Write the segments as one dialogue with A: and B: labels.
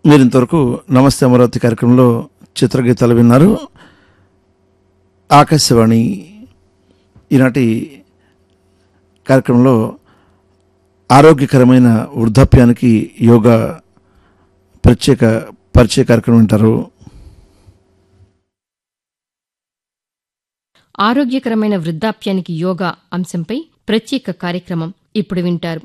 A: మీరు ఇంతవరకు నమస్తే అమరావతి కార్యక్రమంలో చిత్రగీతాలు విన్నారు ఆకాశవాణి ఈనాటి కార్యక్రమంలో ఆరోగ్యకరమైన వృద్ధాప్యానికి యోగా ప్రత్యేక పరిచయ కార్యక్రమం వింటారు
B: ఆరోగ్యకరమైన వృద్ధాప్యానికి యోగా అంశంపై ప్రత్యేక కార్యక్రమం ఇప్పుడు వింటారు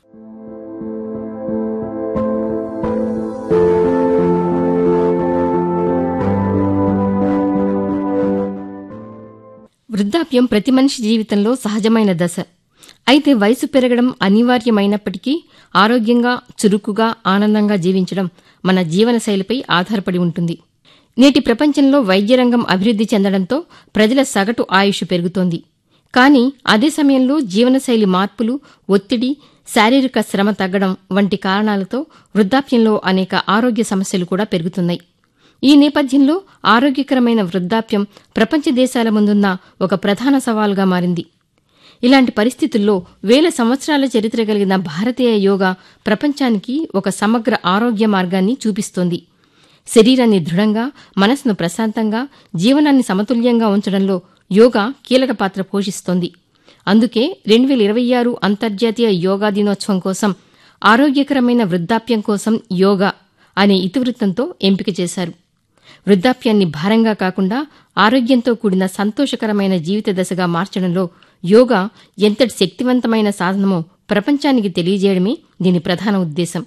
B: వృద్ధాప్యం ప్రతి మనిషి జీవితంలో సహజమైన దశ అయితే వయసు పెరగడం అనివార్యమైనప్పటికీ ఆరోగ్యంగా చురుకుగా ఆనందంగా జీవించడం మన జీవనశైలిపై ఆధారపడి ఉంటుంది నేటి ప్రపంచంలో వైద్య రంగం అభివృద్ధి చెందడంతో ప్రజల సగటు ఆయుష్ పెరుగుతోంది కానీ అదే సమయంలో జీవనశైలి మార్పులు ఒత్తిడి శారీరక శ్రమ తగ్గడం వంటి కారణాలతో వృద్ధాప్యంలో అనేక ఆరోగ్య సమస్యలు కూడా పెరుగుతున్నాయి ఈ నేపథ్యంలో ఆరోగ్యకరమైన వృద్ధాప్యం ప్రపంచ దేశాల ముందున్న ఒక ప్రధాన సవాలుగా మారింది ఇలాంటి పరిస్థితుల్లో వేల సంవత్సరాల చరిత్ర కలిగిన భారతీయ యోగా ప్రపంచానికి ఒక సమగ్ర ఆరోగ్య మార్గాన్ని చూపిస్తోంది శరీరాన్ని దృఢంగా మనసును ప్రశాంతంగా జీవనాన్ని సమతుల్యంగా ఉంచడంలో యోగా కీలక పాత్ర పోషిస్తోంది అందుకే రెండు వేల ఇరవై ఆరు అంతర్జాతీయ యోగా దినోత్సవం కోసం ఆరోగ్యకరమైన వృద్ధాప్యం కోసం యోగా అనే ఇతివృత్తంతో ఎంపిక చేశారు వృద్ధాప్యాన్ని భారంగా కాకుండా ఆరోగ్యంతో కూడిన సంతోషకరమైన జీవిత దశగా మార్చడంలో యోగా ఎంతటి శక్తివంతమైన సాధనమో ప్రపంచానికి తెలియజేయడమే దీని ప్రధాన ఉద్దేశం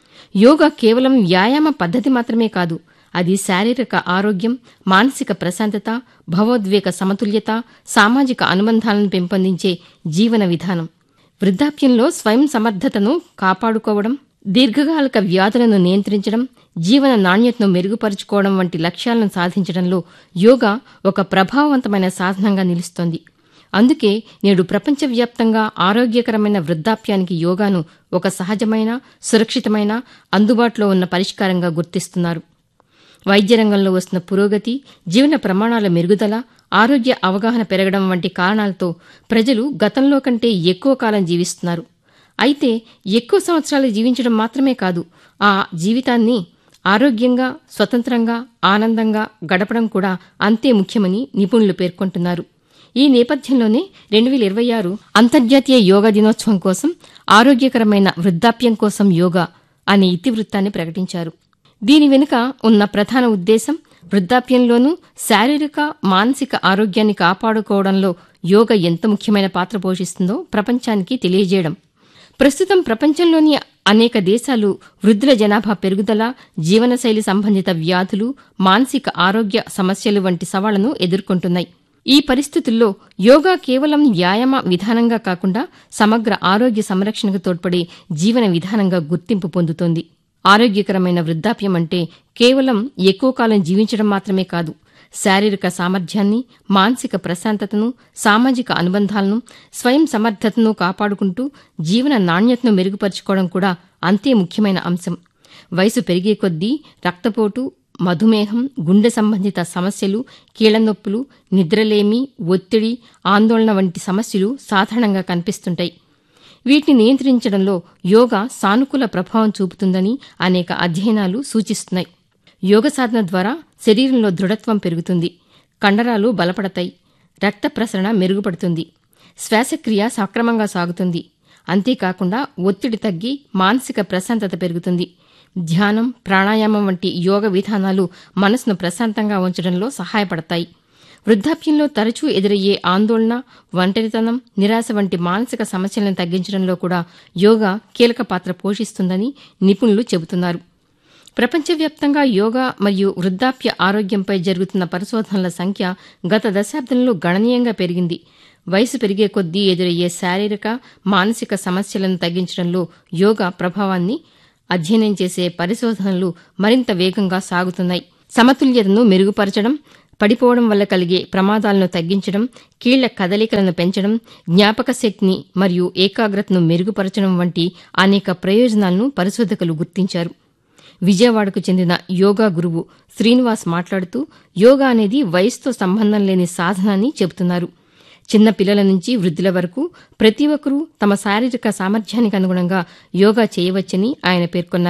B: యోగా కేవలం వ్యాయామ పద్ధతి మాత్రమే కాదు అది శారీరక ఆరోగ్యం మానసిక ప్రశాంతత భావోద్వేగ సమతుల్యత సామాజిక అనుబంధాలను పెంపొందించే జీవన విధానం వృద్ధాప్యంలో స్వయం సమర్థతను కాపాడుకోవడం దీర్ఘకాలిక వ్యాధులను నియంత్రించడం జీవన నాణ్యతను మెరుగుపరుచుకోవడం వంటి లక్ష్యాలను సాధించడంలో యోగా ఒక ప్రభావవంతమైన సాధనంగా నిలుస్తోంది అందుకే నేడు ప్రపంచవ్యాప్తంగా ఆరోగ్యకరమైన వృద్ధాప్యానికి యోగాను ఒక సహజమైన సురక్షితమైన అందుబాటులో ఉన్న పరిష్కారంగా గుర్తిస్తున్నారు వైద్య రంగంలో వస్తున్న పురోగతి జీవన ప్రమాణాల మెరుగుదల ఆరోగ్య అవగాహన పెరగడం వంటి కారణాలతో ప్రజలు గతంలో కంటే ఎక్కువ కాలం జీవిస్తున్నారు అయితే ఎక్కువ సంవత్సరాలు జీవించడం మాత్రమే కాదు ఆ జీవితాన్ని ఆరోగ్యంగా స్వతంత్రంగా ఆనందంగా గడపడం కూడా అంతే ముఖ్యమని నిపుణులు పేర్కొంటున్నారు ఈ నేపథ్యంలోనే రెండు వేల ఇరవై ఆరు అంతర్జాతీయ యోగా దినోత్సవం కోసం ఆరోగ్యకరమైన వృద్ధాప్యం కోసం యోగా అనే ఇతివృత్తాన్ని ప్రకటించారు దీని వెనుక ఉన్న ప్రధాన ఉద్దేశం వృద్ధాప్యంలోనూ శారీరక మానసిక ఆరోగ్యాన్ని కాపాడుకోవడంలో యోగా ఎంత ముఖ్యమైన పాత్ర పోషిస్తుందో ప్రపంచానికి తెలియజేయడం ప్రస్తుతం ప్రపంచంలోని అనేక దేశాలు వృద్ధుల జనాభా పెరుగుదల జీవనశైలి సంబంధిత వ్యాధులు మానసిక ఆరోగ్య సమస్యలు వంటి సవాళ్లను ఎదుర్కొంటున్నాయి ఈ పరిస్థితుల్లో యోగా కేవలం వ్యాయామ విధానంగా కాకుండా సమగ్ర ఆరోగ్య సంరక్షణకు తోడ్పడే జీవన విధానంగా గుర్తింపు పొందుతోంది ఆరోగ్యకరమైన వృద్ధాప్యం అంటే కేవలం ఎక్కువ కాలం జీవించడం మాత్రమే కాదు శారీరక సామర్థ్యాన్ని మానసిక ప్రశాంతతను సామాజిక అనుబంధాలను స్వయం సమర్థతను కాపాడుకుంటూ జీవన నాణ్యతను మెరుగుపరుచుకోవడం కూడా అంతే ముఖ్యమైన అంశం వయసు పెరిగే కొద్దీ రక్తపోటు మధుమేహం గుండె సంబంధిత సమస్యలు కీళ్లనొప్పులు నిద్రలేమి ఒత్తిడి ఆందోళన వంటి సమస్యలు సాధారణంగా కనిపిస్తుంటాయి వీటిని నియంత్రించడంలో యోగా సానుకూల ప్రభావం చూపుతుందని అనేక అధ్యయనాలు సూచిస్తున్నాయి యోగ సాధన ద్వారా శరీరంలో దృఢత్వం పెరుగుతుంది కండరాలు బలపడతాయి రక్త ప్రసరణ మెరుగుపడుతుంది శ్వాసక్రియ సక్రమంగా సాగుతుంది అంతేకాకుండా ఒత్తిడి తగ్గి మానసిక ప్రశాంతత పెరుగుతుంది ధ్యానం ప్రాణాయామం వంటి యోగ విధానాలు మనసును ప్రశాంతంగా ఉంచడంలో సహాయపడతాయి వృద్ధాప్యంలో తరచూ ఎదురయ్యే ఆందోళన ఒంటరితనం నిరాశ వంటి మానసిక సమస్యలను తగ్గించడంలో కూడా యోగా కీలక పాత్ర పోషిస్తుందని నిపుణులు చెబుతున్నారు ప్రపంచవ్యాప్తంగా యోగా మరియు వృద్ధాప్య ఆరోగ్యంపై జరుగుతున్న పరిశోధనల సంఖ్య గత దశాబ్దంలో గణనీయంగా పెరిగింది వయసు పెరిగే కొద్దీ ఎదురయ్యే శారీరక మానసిక సమస్యలను తగ్గించడంలో యోగా ప్రభావాన్ని అధ్యయనం చేసే పరిశోధనలు మరింత వేగంగా సాగుతున్నాయి సమతుల్యతను మెరుగుపరచడం పడిపోవడం వల్ల కలిగే ప్రమాదాలను తగ్గించడం కీళ్ల కదలికలను పెంచడం జ్ఞాపక శక్తిని మరియు ఏకాగ్రతను మెరుగుపరచడం వంటి అనేక ప్రయోజనాలను పరిశోధకులు గుర్తించారు విజయవాడకు చెందిన యోగా గురువు శ్రీనివాస్ మాట్లాడుతూ యోగా అనేది వయసుతో సంబంధం లేని సాధన అని చెబుతున్నారు చిన్న పిల్లల నుంచి వృద్ధుల వరకు ప్రతి ఒక్కరూ తమ శారీరక సామర్థ్యానికి అనుగుణంగా యోగా చేయవచ్చని ఆయన పేర్కొన్నారు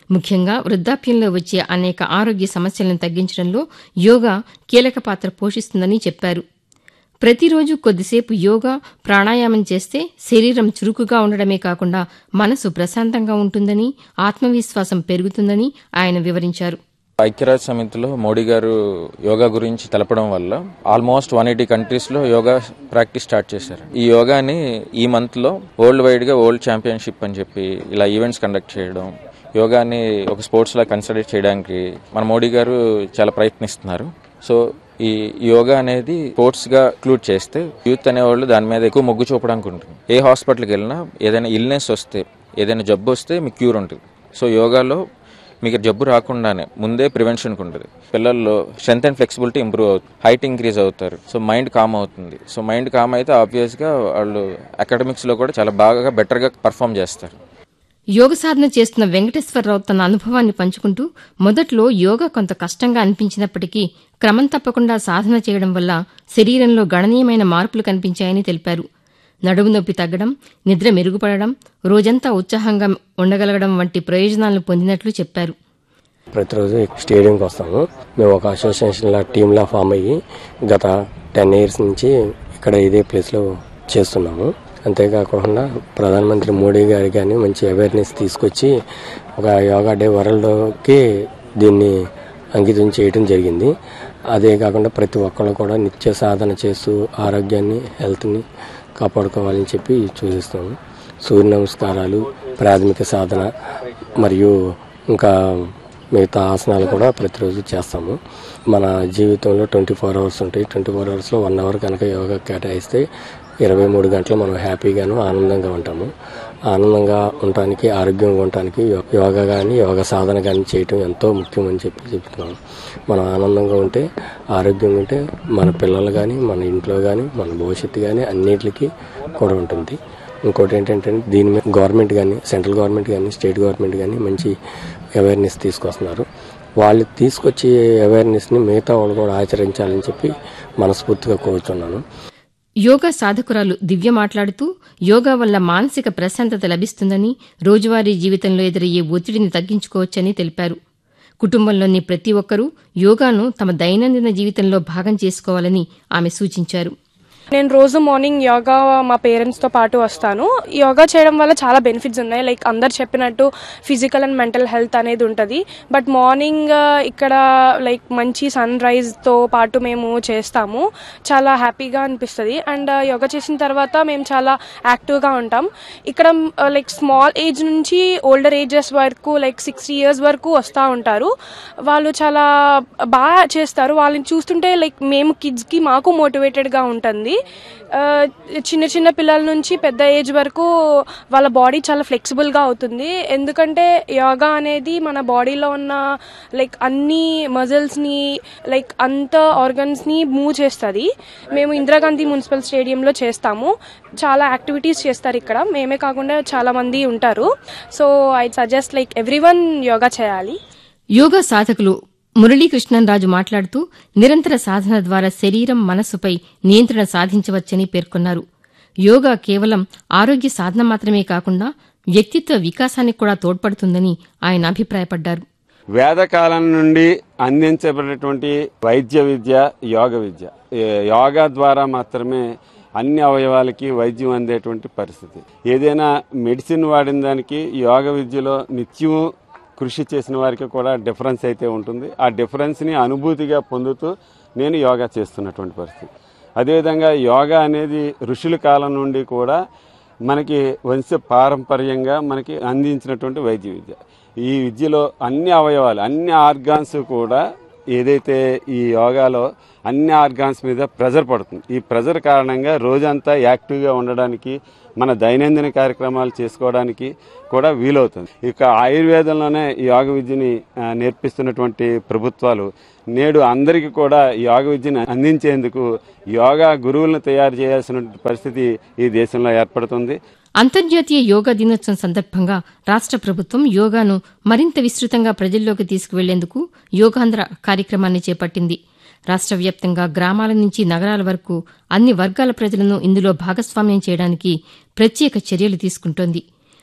B: ముఖ్యంగా వృద్ధాప్యంలో వచ్చే అనేక ఆరోగ్య సమస్యలను తగ్గించడంలో యోగా కీలక పాత్ర పోషిస్తుందని చెప్పారు ప్రతిరోజు కొద్దిసేపు యోగా ప్రాణాయామం చేస్తే శరీరం చురుకుగా ఉండడమే కాకుండా మనసు ప్రశాంతంగా ఉంటుందని ఆత్మవిశ్వాసం పెరుగుతుందని ఆయన వివరించారు
C: ఐక్యరాజ్య సమితిలో మోడీ గారు యోగా గురించి తెలపడం వల్ల ఆల్మోస్ట్ వన్ ఎయిటీ కంట్రీస్ లో యోగా ప్రాక్టీస్ స్టార్ట్ చేశారు ఈ యోగాని ఈ మంత్ లో వరల్డ్ వైడ్ గా వరల్డ్ ఛాంపియన్షిప్ అని చెప్పి ఇలా ఈవెంట్స్ కండక్ట్ చేయడం యోగాని ఒక స్పోర్ట్స్ లా కన్సిడర్ చేయడానికి మన మోడీ గారు చాలా ప్రయత్నిస్తున్నారు సో ఈ యోగా అనేది స్పోర్ట్స్ గా ఇంక్లూడ్ చేస్తే యూత్ అనేవాళ్ళు దాని మీద ఎక్కువ మొగ్గు చూపడానికి ఉంటుంది ఏ హాస్పిటల్కి వెళ్ళినా ఏదైనా ఇల్నెస్ వస్తే ఏదైనా జబ్బు వస్తే మీకు క్యూర్ ఉంటుంది సో యోగాలో మీకు జబ్బు రాకుండానే ముందే ప్రివెన్షన్ ఉంటుంది పిల్లల్లో స్ట్రెంత్ అండ్ ఫ్లెక్సిబిలిటీ ఇంప్రూవ్ అవుతుంది హైట్ ఇంక్రీజ్ అవుతారు సో మైండ్ కామ్ అవుతుంది సో మైండ్ కామ్ అయితే ఆబ్వియస్గా వాళ్ళు అకాడమిక్స్లో కూడా చాలా బాగా బెటర్గా పర్ఫామ్ చేస్తారు
B: యోగ సాధన చేస్తున్న వెంకటేశ్వరరావు తన అనుభవాన్ని పంచుకుంటూ మొదట్లో యోగా కొంత కష్టంగా అనిపించినప్పటికీ క్రమం తప్పకుండా సాధన చేయడం వల్ల శరీరంలో గణనీయమైన మార్పులు కనిపించాయని తెలిపారు నడుము నొప్పి తగ్గడం నిద్ర మెరుగుపడడం రోజంతా ఉత్సాహంగా ఉండగలగడం వంటి ప్రయోజనాలను పొందినట్లు చెప్పారు
D: ప్రతిరోజు స్టేడియంకి వస్తాము మేము ఒక అసోసియేషన్ లా టీమ్ లా ఫామ్ అయ్యి గత టెన్ ఇయర్స్ నుంచి ఇక్కడ ఇదే ప్లేస్ లో చేస్తున్నాము అంతేకాకుండా ప్రధానమంత్రి మోడీ గారి కానీ మంచి అవేర్నెస్ తీసుకొచ్చి ఒక యోగా డే వరల్డ్కి దీన్ని అంకితం చేయడం జరిగింది అదే కాకుండా ప్రతి ఒక్కళ్ళు కూడా నిత్య సాధన చేస్తూ ఆరోగ్యాన్ని హెల్త్ని కాపాడుకోవాలని చెప్పి సూచిస్తాము సూర్య నమస్కారాలు ప్రాథమిక సాధన మరియు ఇంకా మిగతా ఆసనాలు కూడా ప్రతిరోజు చేస్తాము మన జీవితంలో ట్వంటీ ఫోర్ అవర్స్ ఉంటాయి ట్వంటీ ఫోర్ అవర్స్లో వన్ అవర్ కనుక యోగా కేటాయిస్తే ఇరవై మూడు గంటలు మనం హ్యాపీగాను ఆనందంగా ఉంటాము ఆనందంగా ఉండటానికి ఆరోగ్యంగా ఉండటానికి యో- యోగా కానీ యోగా సాధన కానీ చేయటం ఎంతో ముఖ్యమని చెప్పి చెప్తున్నాం మనం ఆనందంగా ఉంటే ఆరోగ్యంగా ఉంటే మన పిల్లలు కానీ మన ఇంట్లో కానీ మన భవిష్యత్తు కానీ అన్నిటికీ కూడా ఉంటుంది ఇంకోటి ఏంటంటే దీని మీద గవర్నమెంట్ కానీ సెంట్రల్ గవర్నమెంట్ కానీ స్టేట్ గవర్నమెంట్ కానీ మంచి అవేర్నెస్ తీసుకొస్తున్నారు వాళ్ళు తీసుకొచ్చే అవేర్నెస్ని మిగతా వాళ్ళు కూడా ఆచరించాలని చెప్పి మనస్ఫూర్తిగా కోరుతున్నాను
B: యోగా సాధకురాలు దివ్య మాట్లాడుతూ యోగా వల్ల మానసిక ప్రశాంతత లభిస్తుందని రోజువారీ జీవితంలో ఎదురయ్యే ఒత్తిడిని తగ్గించుకోవచ్చని తెలిపారు కుటుంబంలోని ప్రతి ఒక్కరూ యోగాను తమ దైనందిన జీవితంలో భాగం చేసుకోవాలని ఆమె సూచించారు
E: నేను రోజు మార్నింగ్ యోగా మా పేరెంట్స్తో పాటు వస్తాను యోగా చేయడం వల్ల చాలా బెనిఫిట్స్ ఉన్నాయి లైక్ అందరు చెప్పినట్టు ఫిజికల్ అండ్ మెంటల్ హెల్త్ అనేది ఉంటుంది బట్ మార్నింగ్ ఇక్కడ లైక్ మంచి సన్ రైజ్తో పాటు మేము చేస్తాము చాలా హ్యాపీగా అనిపిస్తుంది అండ్ యోగా చేసిన తర్వాత మేము చాలా యాక్టివ్గా ఉంటాం ఇక్కడ లైక్ స్మాల్ ఏజ్ నుంచి ఓల్డర్ ఏజెస్ వరకు లైక్ సిక్స్టీ ఇయర్స్ వరకు వస్తూ ఉంటారు వాళ్ళు చాలా బాగా చేస్తారు వాళ్ళని చూస్తుంటే లైక్ మేము కిడ్స్కి మాకు మోటివేటెడ్గా ఉంటుంది ఆ, చిన్న చిన్న పిల్లల నుంచి పెద్ద ఏజ్ వరకు వాళ్ళ బాడీ చాలా ఫ్లెక్సిబుల్గా అవుతుంది ఎందుకంటే యోగా అనేది మన బాడీలో ఉన్న లైక్ అన్ని మజిల్స్ని లైక్ అంత ఆర్గన్స్ని మూవ్ చేస్తుంది మేము ఇందిరాగాంధీ మున్సిపల్ స్టేడియంలో చేస్తాము చాలా యాక్టివిటీస్ చేస్తారు ఇక్కడ మేమే కాకుండా చాలా మంది ఉంటారు so I suggest like every yoga చేయాలి
B: యోగా సాధకులు మురళీకృష్ణన్రాజు మాట్లాడుతూ నిరంతర సాధన ద్వారా శరీరం మనస్సుపై నియంత్రణ సాధించవచ్చని పేర్కొన్నారు యోగా కేవలం ఆరోగ్య సాధన మాత్రమే కాకుండా వ్యక్తిత్వ వికాసానికి కూడా తోడ్పడుతుందని ఆయన అభిప్రాయపడ్డారు
F: వేదకాలం నుండి అందించబడినటువంటి వైద్య విద్య యోగ విద్య ఈ యోగా ద్వారా మాత్రమే అన్ని అవయవాలకి వైద్యం అందేటువంటి పరిస్థితి ఏదైనా మెడిసిన్ వాడిన దానికి యోగ విద్యలో నిత్యము కృషి చేసిన వారికి కూడా డిఫరెన్స్ అయితే ఉంటుంది ఆ డిఫరెన్స్ని అనుభూతిగా పొందుతూ నేను యోగా చేస్తున్నటువంటి పరిస్థితి అదేవిధంగా యోగా అనేది ఋషుల కాలం నుండి కూడా మనకి వంశ పారంపర్యంగా మనకి అందించినటువంటి వైద్య విద్య ఈ విద్యలో అన్ని అవయవాలు అన్ని ఆర్గాన్స్ కూడా ఏదైతే ఈ యోగాలో అన్ని ఆర్గాన్స్ మీద ప్రెజర్ పడుతుంది ఈ ప్రెజర్ కారణంగా రోజంతా యాక్టివ్గా ఉండడానికి మన దైనందిన కార్యక్రమాలు చేసుకోవడానికి కూడా వీలవుతుంది ఇక ఆయుర్వేదంలోనే ఈ యోగ విద్యని ఆ, నేర్పిస్తున్నటువంటి ప్రభుత్వాలు నేడు అందరికీ కూడా ఈ యోగ విద్యను అందించేందుకు యోగా గురువులను తయారు చేయాల్సిన పరిస్థితి ఈ దేశంలో ఏర్పడుతుంది
B: అంతర్జాతీయ యోగా దినోత్సవం సందర్భంగా రాష్ట ప్రభుత్వం యోగాను మరింత విస్తృతంగా ప్రజల్లోకి తీసుకువెళ్లేందుకు యోగాంధ్ర కార్యక్రమాన్ని చేపట్టింది రాష్ట వ్యాప్తంగా గ్రామాల నుంచి నగరాల వరకు అన్ని వర్గాల ప్రజలను ఇందులో భాగస్వామ్యం చేయడానికి ప్రత్యేక చర్యలు తీసుకుంటోంది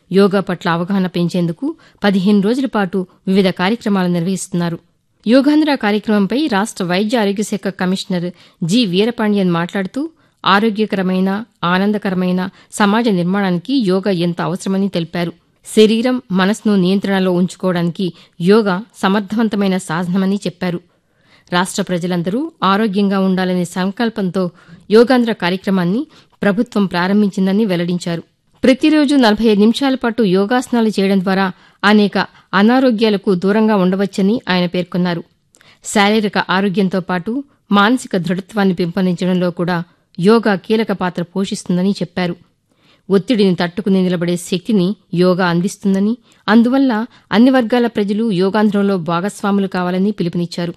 B: యోగా పట్ల అవగాహన పెంచేందుకు పదిహేను రోజుల పాటు వివిధ కార్యక్రమాలు నిర్వహిస్తున్నారు యోగాంధ్ర కార్యక్రమంపై రాష్ట వైద్య ఆరోగ్య శాఖ కమిషనర్ జి వీరపాండ్యన్ మాట్లాడుతూ ఆరోగ్యకరమైన ఆనందకరమైన సమాజ నిర్మాణానికి యోగా ఎంత అవసరమని తెలిపారు శరీరం మనస్సును నియంత్రణలో ఉంచుకోవడానికి యోగా సమర్థవంతమైన సాధనమని చెప్పారు రాష్ట ప్రజలందరూ ఆరోగ్యంగా ఉండాలనే సంకల్పంతో యోగాంధ్ర కార్యక్రమాన్ని ప్రభుత్వం ప్రారంభించిందని వెల్లడించారు ప్రతిరోజు నలభై ఐదు నిమిషాల పాటు యోగాసనాలు చేయడం ద్వారా అనేక అనారోగ్యాలకు దూరంగా ఉండవచ్చని ఆయన పేర్కొన్నారు శారీరక ఆరోగ్యంతో పాటు మానసిక దృఢత్వాన్ని పెంపొందించడంలో కూడా యోగా కీలక పాత్ర పోషిస్తుందని చెప్పారు ఒత్తిడిని తట్టుకుని నిలబడే శక్తిని యోగా అందిస్తుందని అందువల్ల అన్ని వర్గాల ప్రజలు యోగాంధ్రంలో భాగస్వాములు కావాలని పిలుపునిచ్చారు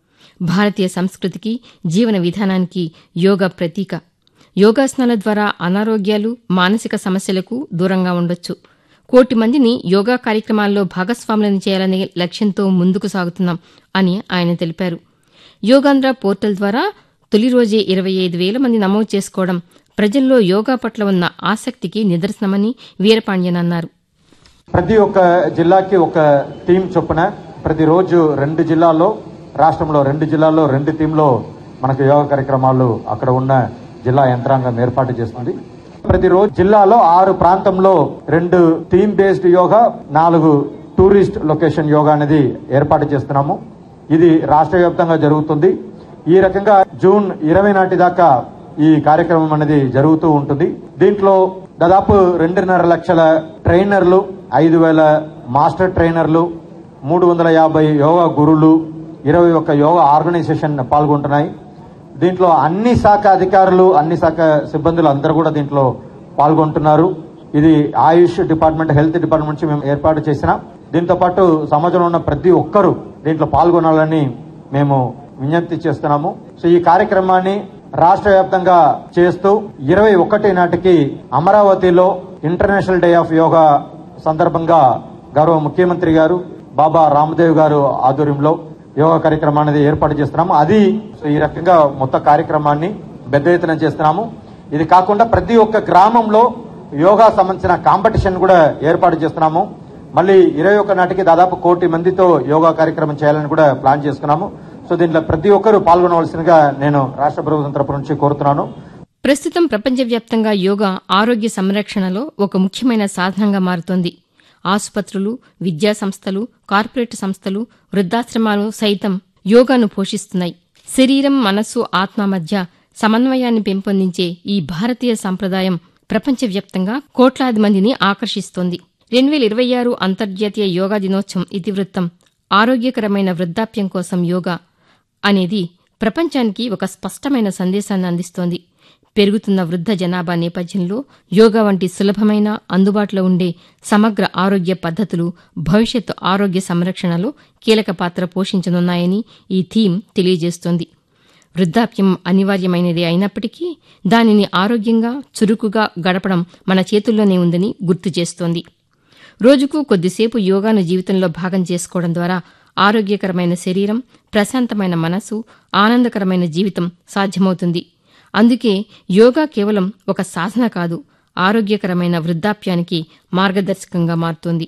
B: భారతీయ సంస్కృతికి జీవన విధానానికి యోగా ప్రతీక యోగాసనాల ద్వారా అనారోగ్యాలు మానసిక సమస్యలకు దూరంగా ఉండొచ్చు కోటి మందిని యోగా కార్యక్రమాల్లో భాగస్వాములను చేయాలనే లక్ష్యంతో ముందుకు సాగుతున్నాం అని ఆయన తెలిపారు యోగాంధ్ర పోర్టల్ ద్వారా తొలి రోజే ఇరవై ఐదు వేల మంది నమోదు చేసుకోవడం ప్రజల్లో యోగా పట్ల ఉన్న ఆసక్తికి నిదర్శనమని వీరపాండ్యన్ అన్నారు
G: ప్రతి ఒక్క జిల్లాకి ఒక టీం చొప్పున ప్రతిరోజు రెండు జిల్లాల్లో రాష్ట్రంలో రెండు జిల్లాల్లో రెండు టీంలో మనకు యోగా కార్యక్రమాలు అక్కడ ఉన్న జిల్లా యంత్రాంగం ఏర్పాటు చేస్తుంది ప్రతిరోజు జిల్లాలో ఆరు ప్రాంతంలో రెండు టీమ్ బేస్డ్ యోగా నాలుగు టూరిస్ట్ లొకేషన్ యోగా అనేది ఏర్పాటు చేస్తున్నాము ఇది రాష్ట్ర వ్యాప్తంగా జరుగుతుంది ఈ రకంగా జూన్ ఇరవై నాటి దాకా ఈ కార్యక్రమం అనేది జరుగుతూ ఉంటుంది దీంట్లో దాదాపు రెండున్నర లక్షల ట్రైనర్లు ఐదు వేల మాస్టర్ ట్రైనర్లు మూడు వందల యాభై యోగా గురులు ఇరవై ఒక్క యోగా ఆర్గనైజేషన్ పాల్గొంటున్నాయి దీంట్లో అన్ని శాఖ అధికారులు అన్ని శాఖ సిబ్బందులు అందరూ కూడా దీంట్లో పాల్గొంటున్నారు ఇది ఆయుష్ డిపార్ట్మెంట్ హెల్త్ డిపార్ట్మెంట్ నుంచి మేము ఏర్పాటు చేసిన దీంతో పాటు సమాజంలో ఉన్న ప్రతి ఒక్కరూ దీంట్లో పాల్గొనాలని మేము విజ్ఞప్తి చేస్తున్నాము సో ఈ కార్యక్రమాన్ని రాష్ట్ర వ్యాప్తంగా చేస్తూ ఇరవై ఒకటి నాటికి అమరావతిలో ఇంటర్నేషనల్ డే ఆఫ్ యోగా సందర్భంగా గౌరవ ముఖ్యమంత్రి గారు బాబా రామదేవ్ గారు ఆధ్వర్యంలో యోగా కార్యక్రమం అనేది ఏర్పాటు చేస్తున్నాము అది సో ఈ రకంగా మొత్తం కార్యక్రమాన్ని పెద్ద ఎత్తున చేస్తున్నాము ఇది కాకుండా ప్రతి ఒక్క గ్రామంలో యోగా సంబంధించిన కాంపిటీషన్ కూడా ఏర్పాటు చేస్తున్నాము మళ్ళీ ఇరవై ఒక్క నాటికి దాదాపు కోటి మందితో యోగా కార్యక్రమం చేయాలని కూడా ప్లాన్ చేసుకున్నాము సో దీంట్లో ప్రతి ఒక్కరూ పాల్గొనవలసిందిగా నేను రాష్ట్ర ప్రభుత్వం తరపు నుంచి కోరుతున్నాను
B: ప్రస్తుతం ప్రపంచవ్యాప్తంగా యోగా ఆరోగ్య సంరక్షణలో ఒక ముఖ్యమైన సాధనంగా మారుతోంది ఆసుపత్రులు విద్యా సంస్థలు కార్పొరేట్ సంస్థలు వృద్ధాశ్రమాలు సైతం యోగాను పోషిస్తున్నాయి శరీరం మనస్సు ఆత్మ మధ్య సమన్వయాన్ని పెంపొందించే ఈ భారతీయ సంప్రదాయం ప్రపంచవ్యాప్తంగా కోట్లాది మందిని ఆకర్షిస్తోంది రెండు వేల ఇరవై ఆరు అంతర్జాతీయ యోగా దినోత్సవం ఇతివృత్తం ఆరోగ్యకరమైన వృద్ధాప్యం కోసం యోగా అనేది ప్రపంచానికి ఒక స్పష్టమైన సందేశాన్ని అందిస్తోంది పెరుగుతున్న వృద్ధ జనాభా నేపథ్యంలో యోగా వంటి సులభమైన అందుబాటులో ఉండే సమగ్ర ఆరోగ్య పద్ధతులు భవిష్యత్తు ఆరోగ్య సంరక్షణలో కీలక పాత్ర పోషించనున్నాయని ఈ థీమ్ తెలియజేస్తోంది వృద్ధాప్యం అనివార్యమైనదే అయినప్పటికీ దానిని ఆరోగ్యంగా చురుకుగా గడపడం మన చేతుల్లోనే ఉందని గుర్తు చేస్తోంది రోజుకు కొద్దిసేపు యోగాను జీవితంలో భాగం చేసుకోవడం ద్వారా ఆరోగ్యకరమైన శరీరం ప్రశాంతమైన మనసు ఆనందకరమైన జీవితం సాధ్యమవుతుంది అందుకే యోగా కేవలం ఒక సాధన కాదు ఆరోగ్యకరమైన వృద్ధాప్యానికి మార్గదర్శకంగా మారుతోంది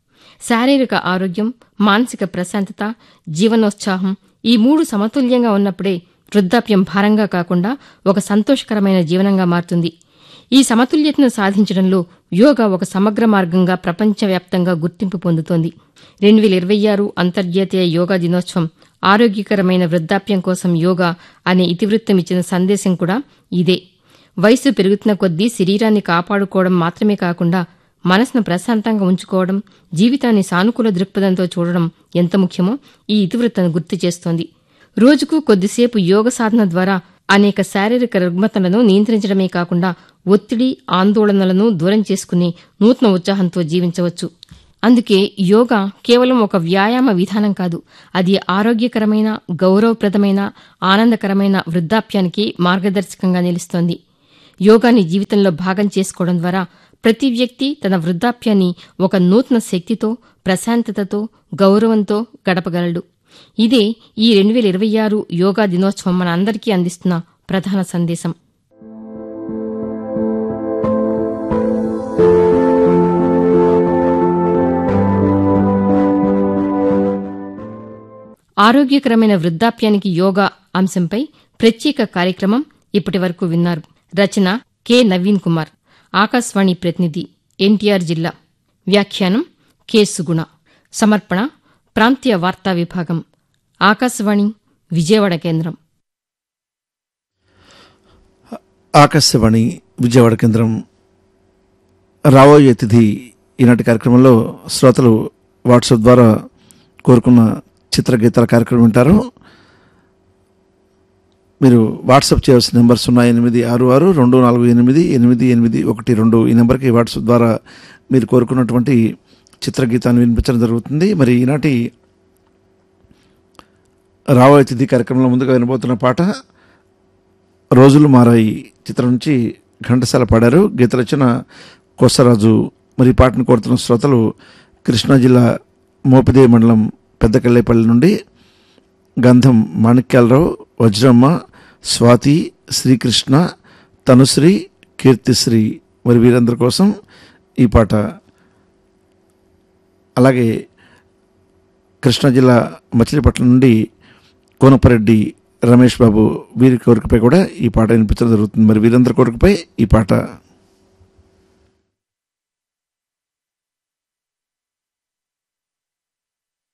B: శారీరక ఆరోగ్యం మానసిక ప్రశాంతత జీవనోత్సాహం ఈ మూడు సమతుల్యంగా ఉన్నప్పుడే వృద్ధాప్యం భారంగా కాకుండా ఒక సంతోషకరమైన జీవనంగా మారుతుంది ఈ సమతుల్యతను సాధించడంలో యోగా ఒక సమగ్ర మార్గంగా ప్రపంచవ్యాప్తంగా గుర్తింపు పొందుతోంది రెండు వేల ఇరవై ఆరు అంతర్జాతీయ యోగా దినోత్సవం ఆరోగ్యకరమైన వృద్ధాప్యం కోసం యోగా అనే ఇతివృత్తం ఇచ్చిన సందేశం కూడా ఇదే వయసు పెరుగుతున్న కొద్దీ శరీరాన్ని కాపాడుకోవడం మాత్రమే కాకుండా మనసును ప్రశాంతంగా ఉంచుకోవడం జీవితాన్ని సానుకూల దృక్పథంతో చూడడం ఎంత ముఖ్యమో ఈ ఇతివృత్తం గుర్తు చేస్తోంది రోజుకు కొద్దిసేపు యోగ సాధన ద్వారా అనేక శారీరక రుగ్మతలను నియంత్రించడమే కాకుండా ఒత్తిడి ఆందోళనలను దూరం చేసుకుని నూతన ఉత్సాహంతో జీవించవచ్చు అందుకే యోగా కేవలం ఒక వ్యాయామ విధానం కాదు అది ఆరోగ్యకరమైన గౌరవప్రదమైన ఆనందకరమైన వృద్ధాప్యానికి మార్గదర్శకంగా నిలుస్తోంది యోగాని జీవితంలో భాగం చేసుకోవడం ద్వారా ప్రతి వ్యక్తి తన వృద్ధాప్యాన్ని ఒక నూతన శక్తితో ప్రశాంతతతో గౌరవంతో గడపగలడు ఇదే ఈ రెండు వేల ఇరవై ఆరు యోగా దినోత్సవం మన అందరికీ అందిస్తున్న ప్రధాన సందేశం ఆరోగ్యకరమైన వృద్ధాప్యానికి యోగా అంశంపై ప్రత్యేక కార్యక్రమం ఇప్పటి వరకు విన్నారు రచన కె నవీన్ కుమార్ ఆకాశవాణి ప్రతినిధి ఎన్టీఆర్ జిల్లా వ్యాఖ్యానం కె సుగుణ సమర్పణ ప్రాంతీయ వార్తా విభాగం ఆకాశవాణి విజయవాడ కేంద్రం
A: ఆకాశవాణి విజయవాడ కేంద్రం రాబోయే తిథి ఈనాటి కార్యక్రమంలో శ్రోతలు వాట్సాప్ ద్వారా కోరుకున్న చిత్రగీతాల కార్యక్రమం వింటారు మీరు వాట్సాప్ చేయాల్సిన నెంబర్ సున్నా ఎనిమిది ఆరు ఆరు రెండు నాలుగు ఎనిమిది ఎనిమిది ఎనిమిది ఒకటి రెండు ఈ నెంబర్కి వాట్సాప్ ద్వారా మీరు కోరుకున్నటువంటి చిత్రగీతాన్ని వినిపించడం జరుగుతుంది మరి ఈనాటి రాబోయే తిథి కార్యక్రమంలో ముందుగా వినబోతున్న పాట రోజులు మారాయి చిత్రం నుంచి ఘంటసాల పాడారు గీత రచన కొసరాజు మరి ఈ పాటను కోరుతున్న శ్రోతలు కృష్ణా జిల్లా మోపిదే మండలం పెద్దకల్లేపల్లి నుండి గంధం మాణిక్యాలరావు వజ్రమ్మ స్వాతి శ్రీకృష్ణ తనుశ్రీ కీర్తిశ్రీ మరి వీరందరి కోసం ఈ పాట అలాగే కృష్ణా జిల్లా మచిలీపట్నం నుండి కోనపరెడ్డి రమేష్ బాబు వీరి కోరికపై కూడా ఈ పాట వినిపించడం జరుగుతుంది మరి వీరందరి కోరికపై ఈ పాట